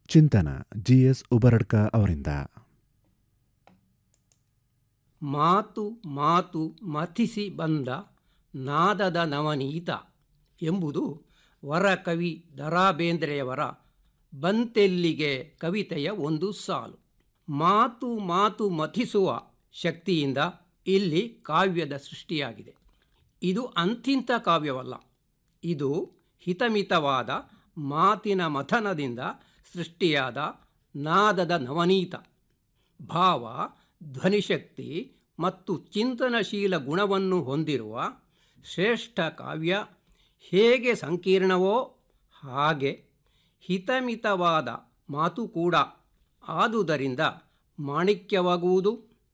ಚಿಂತನ ಜಿಎಸ್ ಉಬರಡ್ಕ ಅವರಿಂದ ಮಾತು ಮಾತು ಮಥಿಸಿ ಬಂದ ನಾದದ ನವನೀತ ಎಂಬುದು ವರಕವಿ ದರಾ ಬೇಂದ್ರೆಯವರ ಬಂತೆಲ್ಲಿಗೆ ಕವಿತೆಯ ಒಂದು ಸಾಲು ಮಾತು ಮಾತು ಮಥಿಸುವ ಶಕ್ತಿಯಿಂದ ಇಲ್ಲಿ ಕಾವ್ಯದ ಸೃಷ್ಟಿಯಾಗಿದೆ ಇದು ಅಂತಿಂತ ಕಾವ್ಯವಲ್ಲ ಇದು ಹಿತಮಿತವಾದ ಮಾತಿನ ಮಥನದಿಂದ ಸೃಷ್ಟಿಯಾದ ನಾದದ ನವನೀತ ಭಾವ ಧ್ವನಿಶಕ್ತಿ ಮತ್ತು ಚಿಂತನಶೀಲ ಗುಣವನ್ನು ಹೊಂದಿರುವ ಶ್ರೇಷ್ಠ ಕಾವ್ಯ ಹೇಗೆ ಸಂಕೀರ್ಣವೋ ಹಾಗೆ ಹಿತಮಿತವಾದ ಮಾತು ಕೂಡ ಆದುದರಿಂದ ಮಾಣಿಕ್ಯವಾಗುವುದು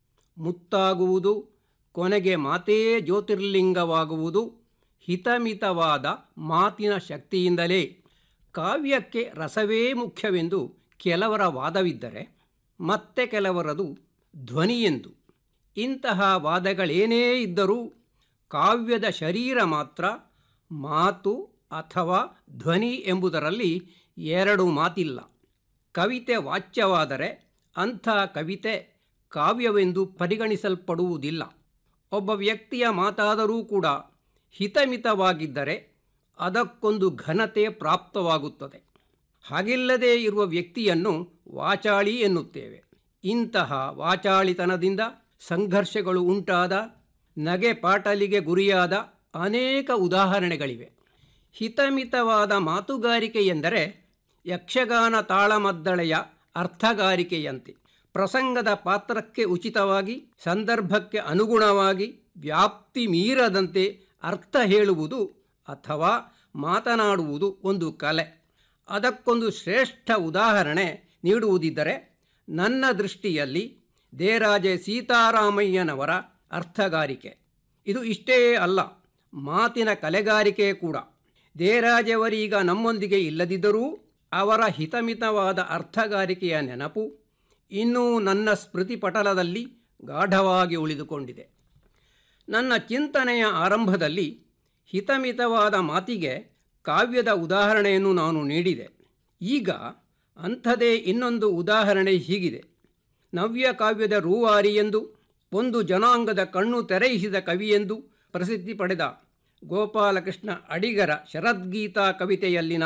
ಮುತ್ತಾಗುವುದು ಕೊನೆಗೆ ಮಾತೇ ಜ್ಯೋತಿರ್ಲಿಂಗವಾಗುವುದು ಹಿತಮಿತವಾದ ಮಾತಿನ ಶಕ್ತಿಯಿಂದಲೇ ಕಾವ್ಯಕ್ಕೆ ರಸವೇ ಮುಖ್ಯವೆಂದು ಕೆಲವರ ವಾದವಿದ್ದರೆ ಮತ್ತೆ ಕೆಲವರದು ಧ್ವನಿಯೆಂದು ಇಂತಹ ವಾದಗಳೇನೇ ಇದ್ದರೂ ಕಾವ್ಯದ ಶರೀರ ಮಾತ್ರ ಮಾತು ಅಥವಾ ಧ್ವನಿ ಎಂಬುದರಲ್ಲಿ ಎರಡು ಮಾತಿಲ್ಲ ಕವಿತೆ ವಾಚ್ಯವಾದರೆ ಅಂಥ ಕವಿತೆ ಕಾವ್ಯವೆಂದು ಪರಿಗಣಿಸಲ್ಪಡುವುದಿಲ್ಲ ಒಬ್ಬ ವ್ಯಕ್ತಿಯ ಮಾತಾದರೂ ಕೂಡ ಹಿತಮಿತವಾಗಿದ್ದರೆ ಅದಕ್ಕೊಂದು ಘನತೆ ಪ್ರಾಪ್ತವಾಗುತ್ತದೆ ಹಾಗಿಲ್ಲದೇ ಇರುವ ವ್ಯಕ್ತಿಯನ್ನು ವಾಚಾಳಿ ಎನ್ನುತ್ತೇವೆ ಇಂತಹ ವಾಚಾಳಿತನದಿಂದ ಸಂಘರ್ಷಗಳು ಉಂಟಾದ ನಗೆ ಪಾಟಲಿಗೆ ಗುರಿಯಾದ ಅನೇಕ ಉದಾಹರಣೆಗಳಿವೆ ಹಿತಮಿತವಾದ ಮಾತುಗಾರಿಕೆ ಎಂದರೆ ಯಕ್ಷಗಾನ ತಾಳಮದ್ದಳೆಯ ಅರ್ಥಗಾರಿಕೆಯಂತೆ ಪ್ರಸಂಗದ ಪಾತ್ರಕ್ಕೆ ಉಚಿತವಾಗಿ ಸಂದರ್ಭಕ್ಕೆ ಅನುಗುಣವಾಗಿ ವ್ಯಾಪ್ತಿ ಮೀರದಂತೆ ಅರ್ಥ ಹೇಳುವುದು ಅಥವಾ ಮಾತನಾಡುವುದು ಒಂದು ಕಲೆ ಅದಕ್ಕೊಂದು ಶ್ರೇಷ್ಠ ಉದಾಹರಣೆ ನೀಡುವುದಿದ್ದರೆ ನನ್ನ ದೃಷ್ಟಿಯಲ್ಲಿ ದೇರಾಜೆ ಸೀತಾರಾಮಯ್ಯನವರ ಅರ್ಥಗಾರಿಕೆ ಇದು ಇಷ್ಟೇ ಅಲ್ಲ ಮಾತಿನ ಕಲೆಗಾರಿಕೆ ಕೂಡ ದೇರಾಜೆಯವರೀಗ ನಮ್ಮೊಂದಿಗೆ ಇಲ್ಲದಿದ್ದರೂ ಅವರ ಹಿತಮಿತವಾದ ಅರ್ಥಗಾರಿಕೆಯ ನೆನಪು ಇನ್ನೂ ನನ್ನ ಸ್ಮೃತಿ ಪಟಲದಲ್ಲಿ ಗಾಢವಾಗಿ ಉಳಿದುಕೊಂಡಿದೆ ನನ್ನ ಚಿಂತನೆಯ ಆರಂಭದಲ್ಲಿ ಹಿತಮಿತವಾದ ಮಾತಿಗೆ ಕಾವ್ಯದ ಉದಾಹರಣೆಯನ್ನು ನಾನು ನೀಡಿದೆ ಈಗ ಅಂಥದೇ ಇನ್ನೊಂದು ಉದಾಹರಣೆ ಹೀಗಿದೆ ನವ್ಯ ಕಾವ್ಯದ ರೂವಾರಿ ಎಂದು ಒಂದು ಜನಾಂಗದ ಕಣ್ಣು ತೆರೆಯಿಸಿದ ಕವಿಯೆಂದು ಪ್ರಸಿದ್ಧಿ ಪಡೆದ ಗೋಪಾಲಕೃಷ್ಣ ಅಡಿಗರ ಶರದ್ಗೀತಾ ಕವಿತೆಯಲ್ಲಿನ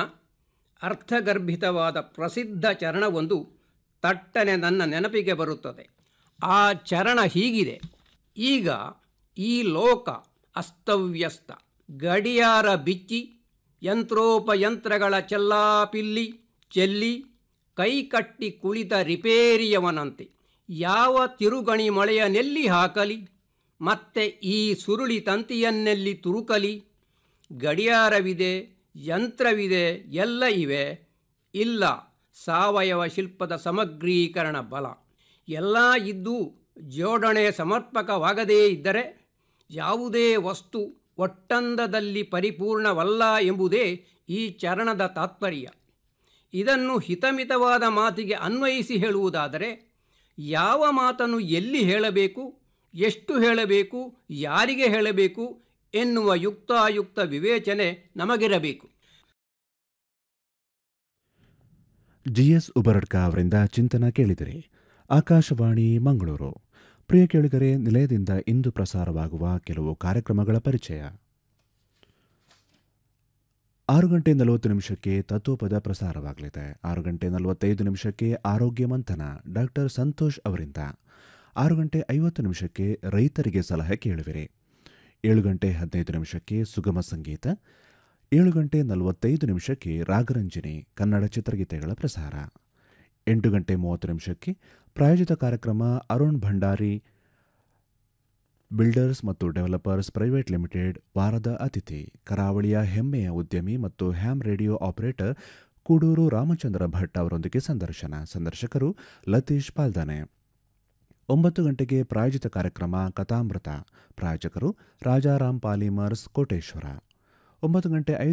ಅರ್ಥಗರ್ಭಿತವಾದ ಪ್ರಸಿದ್ಧ ಚರಣವೊಂದು ತಟ್ಟನೆ ನನ್ನ ನೆನಪಿಗೆ ಬರುತ್ತದೆ ಆ ಚರಣ ಹೀಗಿದೆ ಈಗ ಈ ಲೋಕ ಅಸ್ತವ್ಯಸ್ತ ಗಡಿಯಾರ ಬಿಚ್ಚಿ ಯಂತ್ರೋಪಯಂತ್ರಗಳ ಚೆಲ್ಲಾಪಿಲ್ಲಿ ಚೆಲ್ಲಿ ಕೈಕಟ್ಟಿ ಕುಳಿತ ರಿಪೇರಿಯವನಂತೆ ಯಾವ ತಿರುಗಣಿ ಮಳೆಯ ನೆಲ್ಲಿ ಹಾಕಲಿ ಮತ್ತೆ ಈ ಸುರುಳಿ ತಂತಿಯನ್ನೆಲ್ಲಿ ತುರುಕಲಿ ಗಡಿಯಾರವಿದೆ ಯಂತ್ರವಿದೆ ಎಲ್ಲ ಇವೆ ಇಲ್ಲ ಸಾವಯವ ಶಿಲ್ಪದ ಸಮಗ್ರೀಕರಣ ಬಲ ಎಲ್ಲ ಇದ್ದು ಜೋಡಣೆ ಸಮರ್ಪಕವಾಗದೇ ಇದ್ದರೆ ಯಾವುದೇ ವಸ್ತು ಒಟ್ಟಂದದಲ್ಲಿ ಪರಿಪೂರ್ಣವಲ್ಲ ಎಂಬುದೇ ಈ ಚರಣದ ತಾತ್ಪರ್ಯ ಇದನ್ನು ಹಿತಮಿತವಾದ ಮಾತಿಗೆ ಅನ್ವಯಿಸಿ ಹೇಳುವುದಾದರೆ ಯಾವ ಮಾತನ್ನು ಎಲ್ಲಿ ಹೇಳಬೇಕು ಎಷ್ಟು ಹೇಳಬೇಕು ಯಾರಿಗೆ ಹೇಳಬೇಕು ಎನ್ನುವ ಯುಕ್ತಾಯುಕ್ತ ವಿವೇಚನೆ ನಮಗಿರಬೇಕು ಜಿಎಸ್ ಉಬರಡ್ಕ ಅವರಿಂದ ಚಿಂತನ ಕೇಳಿದಿರಿ ಆಕಾಶವಾಣಿ ಮಂಗಳೂರು ಪ್ರಿಯ ಕೇಳಿಗರೆ ನಿಲಯದಿಂದ ಇಂದು ಪ್ರಸಾರವಾಗುವ ಕೆಲವು ಕಾರ್ಯಕ್ರಮಗಳ ಪರಿಚಯ ಆರು ಗಂಟೆ ನಲವತ್ತು ನಿಮಿಷಕ್ಕೆ ತತ್ವಪದ ಪ್ರಸಾರವಾಗಲಿದೆ ಆರು ಗಂಟೆ ನಲವತ್ತೈದು ನಿಮಿಷಕ್ಕೆ ಆರೋಗ್ಯ ಮಂಥನ ಡಾಕ್ಟರ್ ಸಂತೋಷ್ ಅವರಿಂದ ಆರು ಗಂಟೆ ಐವತ್ತು ನಿಮಿಷಕ್ಕೆ ರೈತರಿಗೆ ಸಲಹೆ ಕೇಳುವಿರಿ ಏಳು ಗಂಟೆ ಹದಿನೈದು ನಿಮಿಷಕ್ಕೆ ಸುಗಮ ಸಂಗೀತ ಏಳು ಗಂಟೆ ನಲವತ್ತೈದು ನಿಮಿಷಕ್ಕೆ ರಾಗರಂಜನಿ ಕನ್ನಡ ಚಿತ್ರಗೀತೆಗಳ ಪ್ರಸಾರ ಎಂಟು ಗಂಟೆ ಮೂವತ್ತು ನಿಮಿಷಕ್ಕೆ ಪ್ರಾಯೋಜಿತ ಕಾರ್ಯಕ್ರಮ ಅರುಣ್ ಭಂಡಾರಿ ಬಿಲ್ಡರ್ಸ್ ಮತ್ತು ಡೆವಲಪರ್ಸ್ ಪ್ರೈವೇಟ್ ಲಿಮಿಟೆಡ್ ವಾರದ ಅತಿಥಿ ಕರಾವಳಿಯ ಹೆಮ್ಮೆಯ ಉದ್ಯಮಿ ಮತ್ತು ham radio operator Kuduru Ramachandra Bhat ಅವರೊಂದಿಗೆ ಸಂದರ್ಶನ ಸಂದರ್ಶಕರು ಲತೀಶ್ ಪಾಲ್ದಾನೆ ಒಂಬತ್ತು ಗಂಟೆಗೆ ಪ್ರಾಯೋಜಿತ ಕಾರ್ಯಕ್ರಮ ಕಥಾಮೃತ ಪ್ರಾಯೋಜಕರು ರಾಜಾರಾಮ್ ಪಾಲಿಮರ್ಸ್ ಕೋಟೇಶ್ವರ ಒಂಬತ್ತು ಗಂಟೆ ಐದು